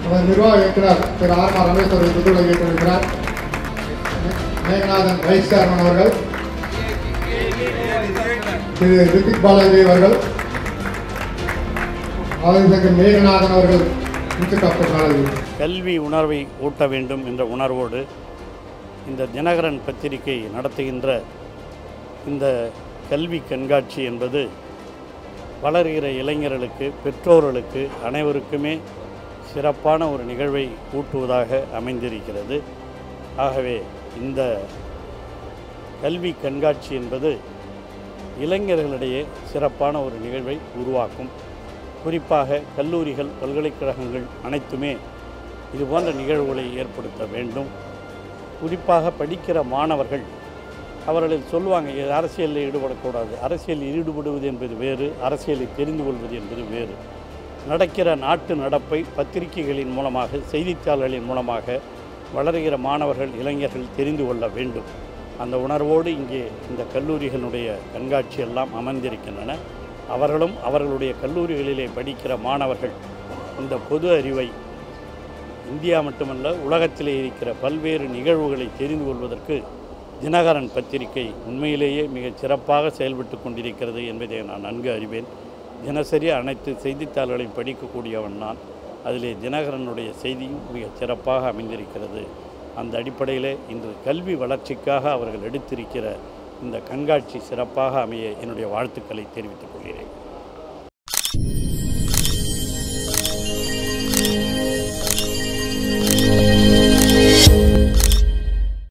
நமது நிர்வாக இயக்குனர் திரு ஆர் ஆர் ரமேஷ் அவர்கள் புதுவை ஏற்றிருக்கிறார் மேகநாதன் வைஸ் சேர்மன் அவர்கள் திரு ரித்திக் பாலாஜி அவர்கள் ஆதிசங்கர் மேகநாதன் அவர்கள் இன்ஸ்டியூட் ஆஃப் டெக்னாலஜி கல்வி உணர்வை ஊட்ட வேண்டும் என்ற உணர்வோடு இந்த தினகரன் பத்திரிகை நடத்துகின்ற இந்த கல்வி கண்காட்சி என்பது வளர்கிற இளைஞர்களுக்கு பெற்றோர்களுக்கு அனைவருக்குமே சிறப்பான ஒரு நிகழ்வை ஊட்டுவதாக அமைந்திருக்கிறது ஆகவே இந்த கல்வி கண்காட்சி என்பது இளைஞர்களிடையே சிறப்பான ஒரு நிகழ்வை உருவாக்கும் குறிப்பாக கல்லூரிகள் பல்கலைக்கழகங்கள் அனைத்துமே இது போன்ற நிகழ்வுகளை ஏற்படுத்த வேண்டும் குறிப்பாக படிக்கிற மாணவர்கள் அவர்கள் சொல்லுவாங்க "இது அரசியலில் ஈடுபடக்கூடாது அரசியலில் ஈடுபடுவது என்பது வேறு அரசியலை தெரிந்து கொள்வது என்பது வேறு நடக்கிற நாட்டு நடப்பை பத்திரிகைகளின் மூலமாக செய்தித்தாள்களின் மூலமாக வளர்கிற மாணவர்கள் இளைஞர்கள் தெரிந்து கொள்ள வேண்டும் அந்த உணர்வோடு இங்கே இந்த கல்லூரிகளுடைய கண்காட்சி எல்லாம் அமர்ந்திருக்கின்றன அவர்களும் அவர்களுடைய கல்லூரிகளிலே படிக்கிற மாணவர்கள் இந்த பொது அறிவை இந்தியா மட்டுமல்ல உலகத்திலே இருக்கிற பல்வேறு நிகழ்வுகளை தெரிந்து கொள்வதற்கு தினகரன் பத்திரிகை உண்மையிலேயே மிகச் சிறப்பாக செயல்பட்டு கொண்டிருக்கிறது என்பதை நான் நன்கு அறிவேன் தினசரி அனைத்து செய்தித்தாள்களையும் படிக்கக்கூடியவன் நான் அதிலே தினகரனுடைய செய்தியும் மிகச் சிறப்பாக அமைந்திருக்கிறது அந்த அடிப்படையிலே இன்று கல்வி வளர்ச்சிக்காக அவர்கள் எடுத்திருக்கிற இந்த கண்காட்சி சிறப்பாக அமைய என்னுடைய வாழ்த்துக்களை தெரிவித்துக் கொள்கிறேன்